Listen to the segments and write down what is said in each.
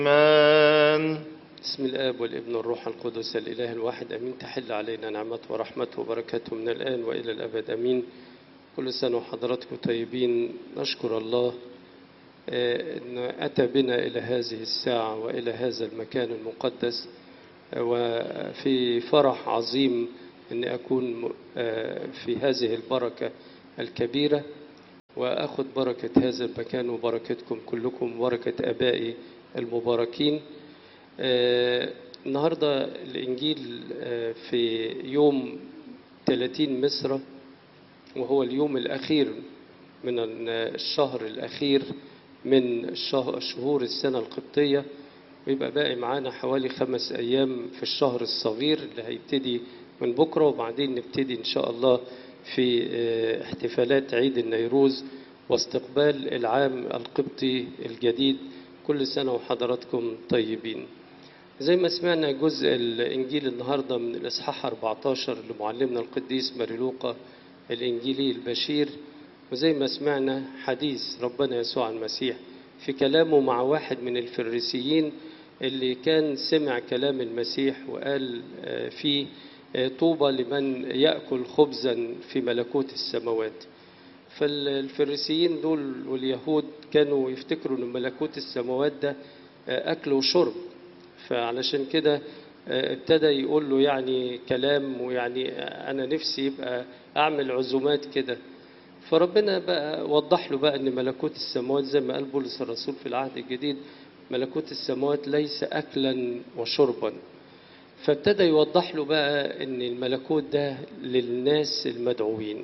من بسم الآب والابن والروح القدس الإله الواحد أمين تحل علينا نعمته ورحمته وبركاته من الآن وإلى الأبد أمين كل سنة وحضراتكم طيبين نشكر الله آه، أن أتى بنا إلى هذه الساعة وإلى هذا المكان المقدس آه، وفي فرح عظيم أن أكون آه، في هذه البركة الكبيرة وأخذ بركة هذا المكان وبركتكم كلكم وبركة أبائي المباركين آه، النهاردة الإنجيل آه، في يوم 30 مصر وهو اليوم الأخير من الشهر الأخير من الشه- شهور السنة القبطية ويبقى باقي معانا حوالي خمس أيام في الشهر الصغير اللي هيبتدي من بكرة وبعدين نبتدي إن شاء الله في آه، احتفالات عيد النيروز واستقبال العام القبطي الجديد كل سنة وحضراتكم طيبين زي ما سمعنا جزء الإنجيل النهاردة من الإصحاح 14 لمعلمنا القديس ماريلوقا الإنجيلي البشير وزي ما سمعنا حديث ربنا يسوع المسيح في كلامه مع واحد من الفريسيين اللي كان سمع كلام المسيح وقال آه، فيه آه، طوبى لمن يأكل خبزا في ملكوت السماوات فالفريسيين دول واليهود كانوا يفتكروا ان ملكوت السماوات ده آه، اكل وشرب فعلشان كده آه، ابتدى يقول له يعني كلام ويعني آه، انا نفسي يبقى اعمل عزومات كده فربنا بقى وضح له بقى ان ملكوت السماوات زي ما قال بولس الرسول في العهد الجديد ملكوت السماوات ليس اكلا وشربا فابتدى يوضح له بقى ان الملكوت ده للناس المدعوين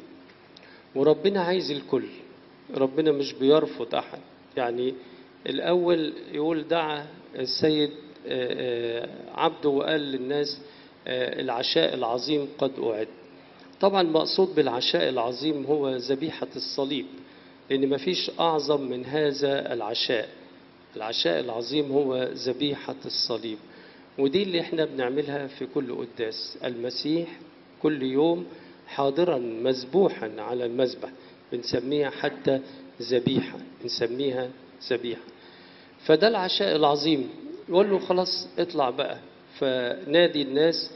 وربنا عايز الكل ربنا مش بيرفض احد يعني الاول يقول دعا السيد آه، آه، عبده وقال للناس آه، العشاء العظيم قد اعد طبعا مقصود بالعشاء العظيم هو ذبيحه الصليب لان مفيش اعظم من هذا العشاء العشاء العظيم هو ذبيحه الصليب ودي اللي احنا بنعملها في كل قداس المسيح كل يوم حاضرا مذبوحا على المذبح بنسميها حتى ذبيحة بنسميها ذبيحة فده العشاء العظيم يقول له خلاص اطلع بقى فنادي الناس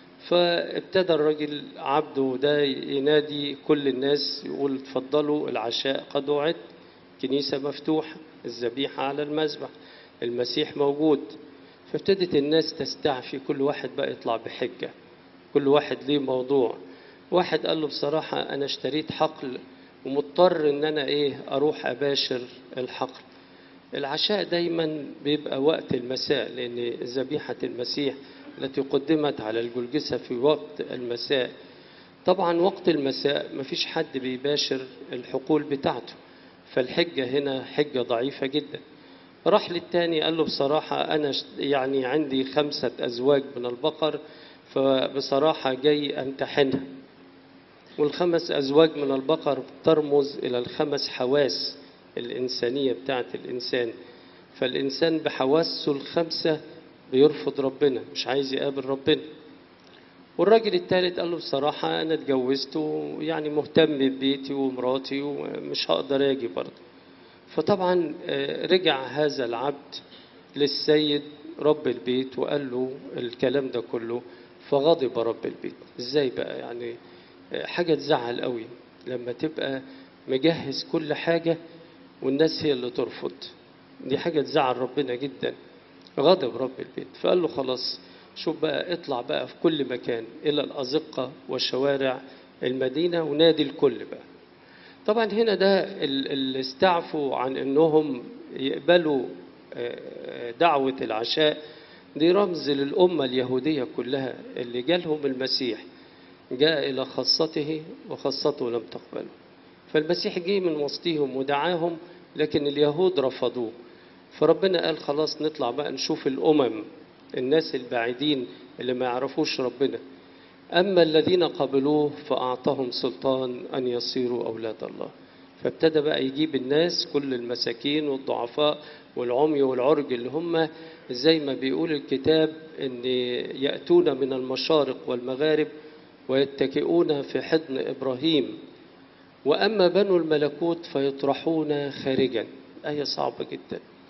فابتدى الراجل عبده ده ينادي كل الناس يقول اتفضلوا العشاء قد وعد كنيسة مفتوحة الذبيحة على المذبح المسيح موجود فابتدت الناس تستعفي كل واحد بقى يطلع بحجة كل واحد ليه موضوع واحد قال له بصراحة أنا اشتريت حقل ومضطر إن أنا إيه أروح أباشر الحقل العشاء دايما بيبقى وقت المساء لأن ذبيحة المسيح التي قدمت على الجلجسة في وقت المساء طبعا وقت المساء مفيش حد بيباشر الحقول بتاعته فالحجة هنا حجة ضعيفة جدا راح للتاني قال له بصراحة أنا ش- يعني عندي خمسة أزواج من البقر فبصراحة جاي أمتحنها والخمس أزواج من البقر ترمز إلى الخمس حواس الإنسانية بتاعت الإنسان فالإنسان بحواسه الخمسة بيرفض ربنا مش عايز يقابل ربنا والراجل الثالث قال له بصراحة أنا اتجوزت ويعني مهتم ببيتي ومراتي ومش هقدر أجي برضه فطبعا آه، رجع هذا العبد للسيد رب البيت وقال له الكلام ده كله فغضب رب البيت ازاي بقى يعني آه، حاجة تزعل قوي لما تبقى مجهز كل حاجة والناس هي اللي ترفض دي حاجة تزعل ربنا جدا غضب رب البيت فقال له خلاص شوف بقى اطلع بقى في كل مكان إلى الأزقة وشوارع المدينة ونادي الكل بقى طبعا هنا ده ال- اللي استعفوا عن انهم يقبلوا آه، دعوة العشاء دي رمز للأمة اليهودية كلها اللي جالهم المسيح جاء إلى خاصته وخاصته لم تقبله فالمسيح جه من وسطهم ودعاهم لكن اليهود رفضوه فربنا قال خلاص نطلع بقى نشوف الأمم الناس البعيدين اللي ما يعرفوش ربنا أما الذين قبلوه فأعطاهم سلطان أن يصيروا أولاد الله فابتدى بقى يجيب الناس كل المساكين والضعفاء والعمي والعرج اللي هم زي ما بيقول الكتاب أن يأتون من المشارق والمغارب ويتكئون في حضن إبراهيم وأما بنو الملكوت فيطرحون خارجا آية صعبة جدا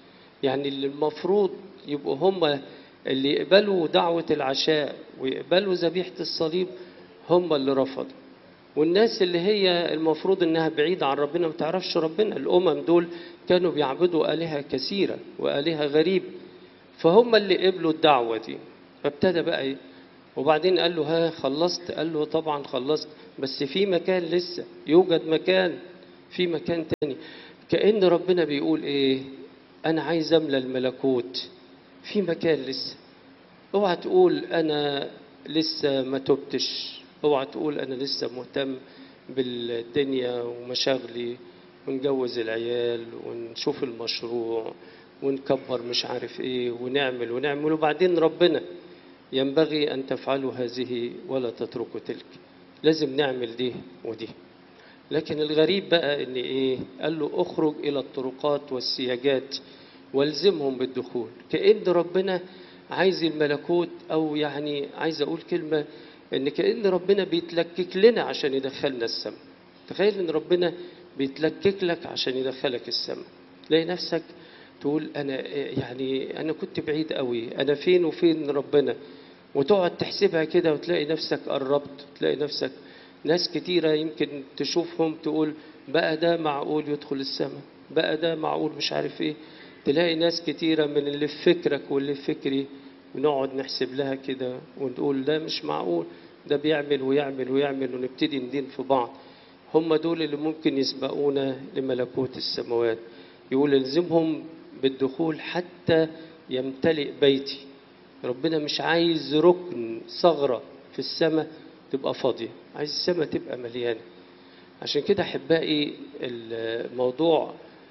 يعني اللي المفروض يبقوا هم اللي يقبلوا دعوة العشاء ويقبلوا ذبيحة الصليب هم اللي رفضوا والناس اللي هي المفروض انها بعيدة عن ربنا ما تعرفش ربنا الامم دول كانوا بيعبدوا آلهة كثيرة وآلهة غريبة فهم اللي قبلوا الدعوة دي فابتدى بقى ايه وبعدين قال له ها خلصت قال له طبعا خلصت بس في مكان لسه يوجد مكان في مكان تاني كأن ربنا بيقول ايه انا عايز املى الملكوت في مكان لسه اوعى تقول انا لسه ما تبتش اوعى تقول انا لسه مهتم بالدنيا ومشاغلي ونجوز العيال ونشوف المشروع ونكبر مش عارف ايه ونعمل ونعمل وبعدين ربنا ينبغي ان تفعلوا هذه ولا تتركوا تلك لازم نعمل دي ودي لكن الغريب بقى ان ايه قال له اخرج الى الطرقات والسياجات والزمهم بالدخول كأن ربنا عايز الملكوت او يعني عايز اقول كلمه ان كأن ربنا بيتلكك لنا عشان يدخلنا السماء تخيل ان ربنا بيتلكك لك عشان يدخلك السماء تلاقي نفسك تقول انا يعني انا كنت بعيد قوي انا فين وفين ربنا وتقعد تحسبها كده وتلاقي نفسك قربت تلاقي نفسك ناس كتيرة يمكن تشوفهم تقول بقى ده معقول يدخل السماء بقى ده معقول مش عارف ايه تلاقي ناس كتيرة من اللي في فكرك واللي في فكري ونقعد نحسب لها كده ونقول ده مش معقول ده بيعمل ويعمل ويعمل ونبتدي ندين في بعض هم دول اللي ممكن يسبقونا لملكوت السماوات يقول الزمهم بالدخول حتى يمتلئ بيتي ربنا مش عايز ركن ثغرة في السماء تبقى فاضية عايز السماء تبقى مليانة عشان كده أحبائي الموضوع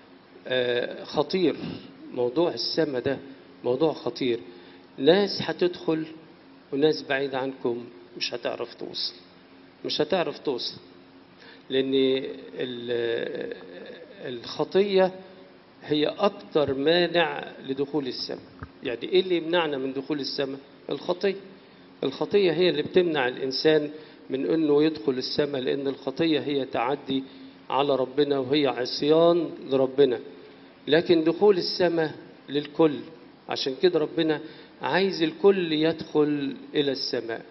خطير موضوع السماء ده موضوع خطير ناس هتدخل وناس بعيد عنكم مش هتعرف توصل مش هتعرف توصل لأن الخطية هي أكتر مانع لدخول السماء يعني إيه اللي يمنعنا من دخول السماء الخطية الخطية هي اللي بتمنع الإنسان من أنه يدخل السماء لأن الخطية هي تعدي على ربنا وهي عصيان لربنا لكن دخول السماء للكل عشان كده ربنا عايز الكل يدخل إلى السماء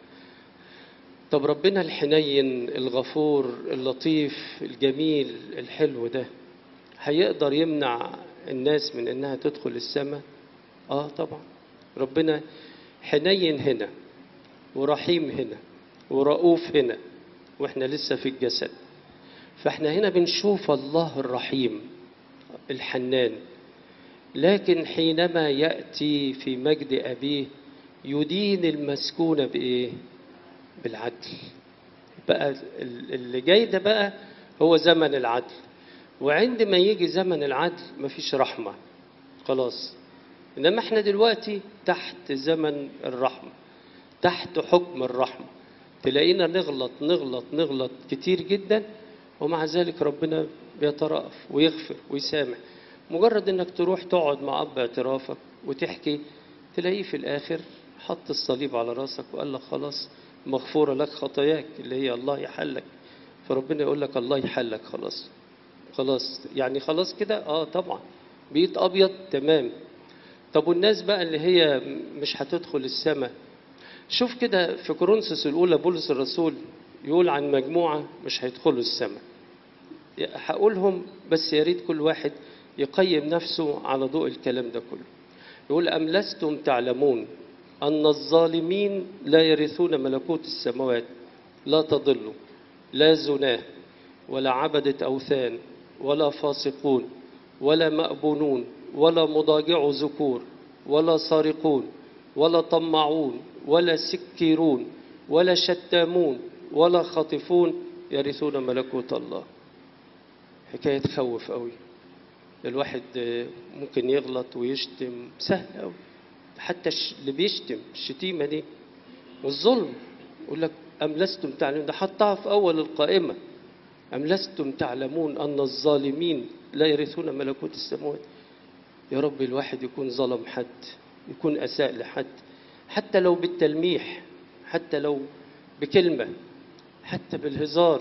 طب ربنا الحنين الغفور اللطيف الجميل الحلو ده هيقدر يمنع الناس من انها تدخل السماء اه طبعا ربنا حنين هنا ورحيم هنا ورؤوف هنا واحنا لسه في الجسد فاحنا هنا بنشوف الله الرحيم الحنان لكن حينما ياتي في مجد ابيه يدين المسكون بايه بالعدل بقى اللي جاي ده بقى هو زمن العدل وعندما يجي زمن العدل مفيش رحمة خلاص إنما احنا دلوقتي تحت زمن الرحمة تحت حكم الرحمة تلاقينا نغلط نغلط نغلط كتير جدا ومع ذلك ربنا بيترأف ويغفر ويسامح مجرد انك تروح تقعد مع اب اعترافك وتحكي تلاقيه في الاخر حط الصليب على راسك وقال لك خلاص مغفورة لك خطاياك اللي هي الله يحلك فربنا يقول لك الله يحلك خلاص خلاص يعني خلاص كده اه طبعا بيت ابيض تمام طب والناس بقى اللي هي مش هتدخل السماء شوف كده في كورنثوس الاولى بولس الرسول يقول عن مجموعه مش هيدخلوا السماء هقولهم بس يا ريت كل واحد يقيم نفسه على ضوء الكلام ده كله يقول ام لستم تعلمون ان الظالمين لا يرثون ملكوت السماوات لا تضلوا لا زناه ولا عبدة أوثان ولا فاسقون ولا مأبونون ولا مضاجع ذكور ولا سارقون ولا طماعون ولا سكيرون ولا شتامون ولا خاطفون يرثون ملكوت الله حكاية تخوف قوي الواحد ممكن يغلط ويشتم سهل قوي حتى اللي بيشتم الشتيمة دي والظلم يقول لك أم لستم تعلمون ده حطها في أول القائمة أم لستم تعلمون أن الظالمين لا يرثون ملكوت السماوات يا رب الواحد يكون ظلم حد يكون أساء لحد حتى لو بالتلميح حتى لو بكلمة حتى بالهزار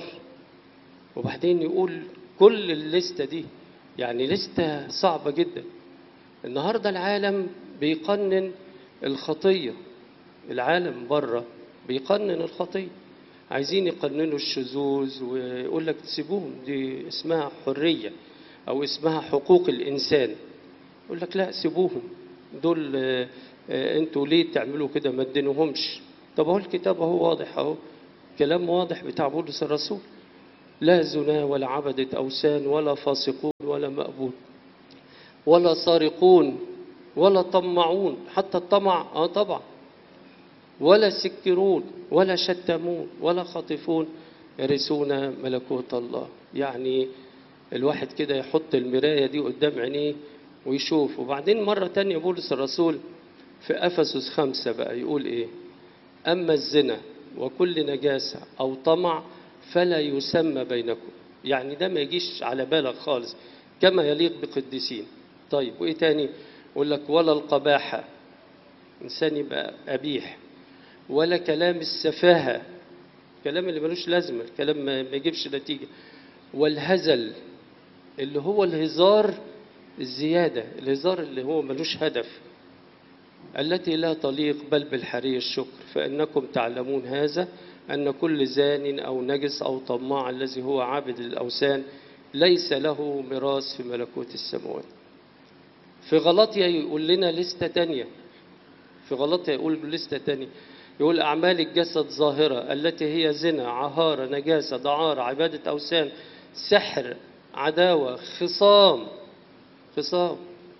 وبعدين يقول كل الليستة دي يعني لستة صعبة جدا النهارده العالم بيقنن الخطيه العالم بره بيقنن الخطيه عايزين يقننوا الشذوذ ويقول لك تسيبوهم دي اسمها حريه او اسمها حقوق الانسان يقول لك لا سيبوهم دول آه، آه، انتوا ليه تعملوا كده ما تدينوهمش طب اهو الكتاب اهو واضح اهو كلام واضح بتاع بولس الرسول لا زنا ولا عبدة أوثان ولا فاسقون ولا مأبون ولا سارقون ولا طمعون حتى الطمع اه طبعا ولا سكرون ولا شتمون ولا خاطفون يرثون ملكوت الله يعني الواحد كده يحط المراية دي قدام عينيه ويشوف وبعدين مرة تانية بولس الرسول في أفسس خمسة بقى يقول إيه أما الزنا وكل نجاسة أو طمع فلا يسمى بينكم يعني ده ما يجيش على بالك خالص كما يليق بقديسين طيب وإيه تاني يقول لك ولا القباحة إنسان يبقى قبيح ولا كلام السفاهة كلام اللي ملوش لازمة الكلام ما ما يجيبش نتيجة والهزل اللي هو الهزار الزيادة الهزار اللي هو ملوش هدف التي لا تليق بل بالحري الشكر فإنكم تعلمون هذا أن كل زان أو نجس أو طماع الذي هو عابد للأوثان ليس له ميراث في ملكوت السماوات في غلطية يقول لنا لستة تانية في غلطية يقول لستة تانية يقول أعمال الجسد ظاهرة التي هي زنا عهارة نجاسة دعارة عبادة أوثان سحر عداوة خصام خصام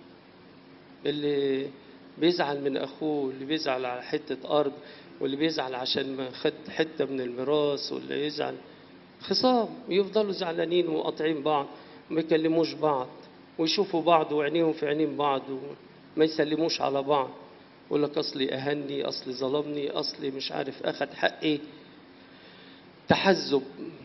اللي بيزعل من أخوه اللي بيزعل على حتة أرض واللي بيزعل عشان ما خد حتة من الميراث واللي يزعل خصام يفضلوا زعلانين وقاطعين بعض وما يكلموش بعض ويشوفوا بعض وعينيهم في عينين بعض وما يسلموش على بعض يقول لك اصلي اهني اصلي ظلمني اصلي مش عارف اخد حقي تحزب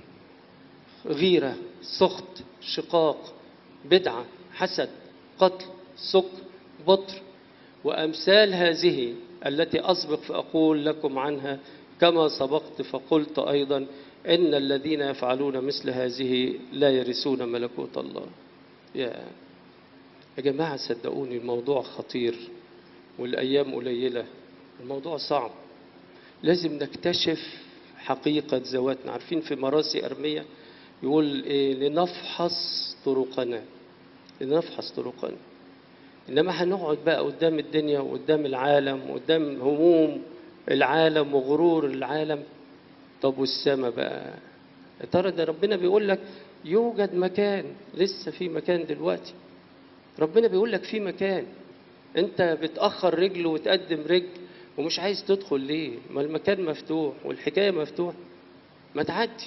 غيره سخط شقاق بدعه حسد قتل سكر بطر وامثال هذه التي اسبق فاقول لكم عنها كما سبقت فقلت ايضا ان الذين يفعلون مثل هذه لا يرثون ملكوت الله يا يا جماعه صدقوني الموضوع خطير والايام قليله الموضوع صعب لازم نكتشف حقيقه ذواتنا عارفين في مراسي ارميه يقول إيه لنفحص طرقنا لنفحص طرقنا انما هنقعد بقى قدام الدنيا وقدام العالم وقدام هموم العالم وغرور العالم طب والسما بقى يا ترى ده ربنا بيقول لك يوجد مكان لسه في مكان دلوقتي ربنا بيقول لك في مكان انت بتاخر رجل وتقدم رجل ومش عايز تدخل ليه ما المكان مفتوح والحكايه مفتوحه ما تعدي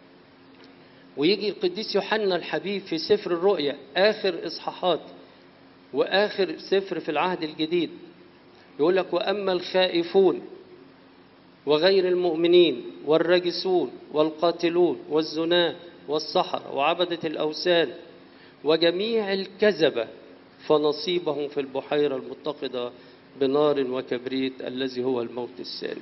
ويجي القديس يوحنا الحبيب في سفر الرؤيا اخر اصحاحات واخر سفر في العهد الجديد يقول لك واما الخائفون وغير المؤمنين والراجسون والقاتلون والزناة والسحرة وعبدة الأوثان وجميع الكذبة فنصيبهم في البحيرة المتقدة بنار وكبريت الذي هو الموت الثاني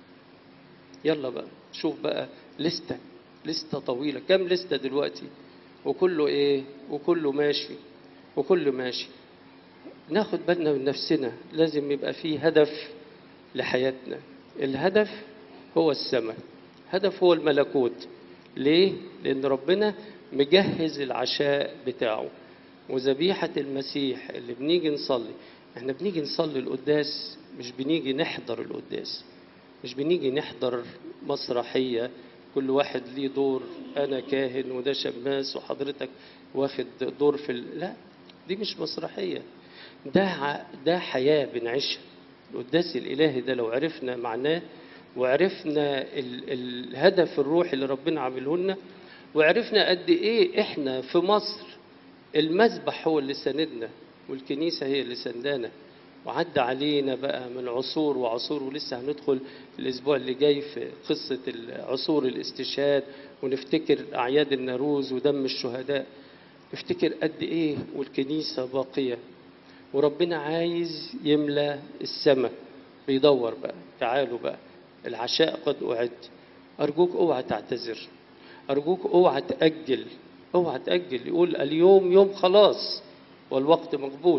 يلا بقى شوف بقى لستة لستة طويلة كم لستة دلوقتي وكله ايه وكله ماشي وكله ماشي ناخد بالنا من نفسنا لازم يبقى فيه هدف لحياتنا الهدف هو السماء هدف هو الملكوت ليه لان ربنا مجهز العشاء بتاعه وذبيحة المسيح اللي بنيجي نصلي احنا بنيجي نصلي القداس مش بنيجي نحضر القداس مش بنيجي نحضر مسرحية كل واحد ليه دور انا كاهن وده شماس وحضرتك واخد دور في ال... لا دي مش مسرحية ده ع- ده حياة بنعيشها القداس الإلهي ده لو عرفنا معناه وعرفنا ال... الهدف الروحي اللي ربنا عامله لنا وعرفنا قد إيه إحنا في مصر المذبح هو اللي ساندنا والكنيسة هي اللي سندانا وعدى علينا بقى من عصور وعصور ولسه هندخل الأسبوع اللي جاي في قصة عصور الاستشهاد ونفتكر أعياد الناروز ودم الشهداء نفتكر قد إيه والكنيسة باقية وربنا عايز يملى السماء بيدور بقى تعالوا بقى العشاء قد أعد أرجوك اوعى تعتذر أرجوك اوعى تأجل اوعى تأجل يقول اليوم يوم خلاص والوقت مقبول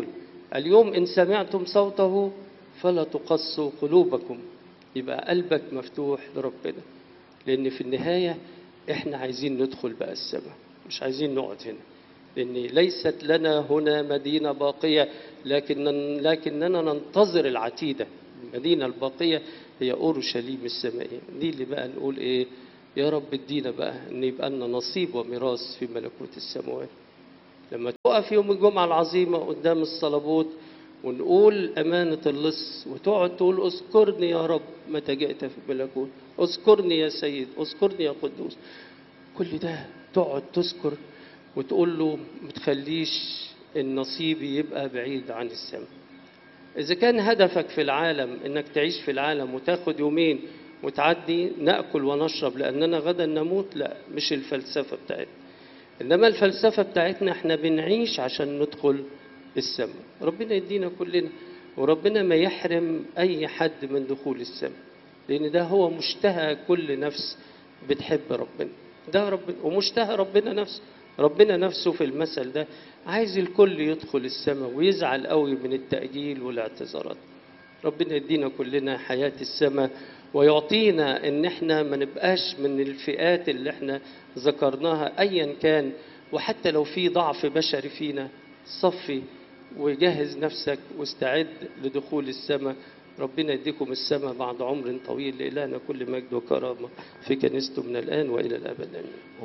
اليوم إن سمعتم صوته فلا تقصوا قلوبكم يبقى قلبك مفتوح لربنا لأن في النهاية إحنا عايزين ندخل بقى السماء مش عايزين نقعد هنا لأن ليست لنا هنا مدينة باقية لكن لكننا ننتظر العتيدة المدينة الباقية هي أورشليم السمائية دي اللي بقى نقول إيه يا رب ادينا بقى ان يبقى لنا نصيب وميراث في ملكوت السماوات لما تقف يوم الجمعة العظيمة قدام الصلبوت ونقول أمانة اللص وتقعد تقول اذكرني يا رب متى جئت في الملكوت اذكرني يا سيد اذكرني يا قدوس كل ده تقعد تذكر وتقول له ما تخليش النصيب يبقى بعيد عن السماء إذا كان هدفك في العالم إنك تعيش في العالم وتاخد يومين وتعدي ناكل ونشرب لاننا غدا نموت لا مش الفلسفه بتاعتنا انما الفلسفه بتاعتنا احنا بنعيش عشان ندخل السماء ربنا يدينا كلنا وربنا ما يحرم اي حد من دخول السماء لان ده هو مشتهى كل نفس بتحب ربنا ده ربنا ومشتهى ربنا نفسه ربنا نفسه في المثل ده عايز الكل يدخل السماء ويزعل قوي من التأجيل والاعتذارات ربنا يدينا كلنا حياة السماء ويعطينا ان احنا ما نبقاش من الفئات اللي احنا ذكرناها ايا كان وحتى لو في ضعف بشري فينا صفي وجهز نفسك واستعد لدخول السماء ربنا يديكم السماء بعد عمر طويل لإلهنا كل مجد وكرامة في كنيسته من الآن وإلى الأبد آمين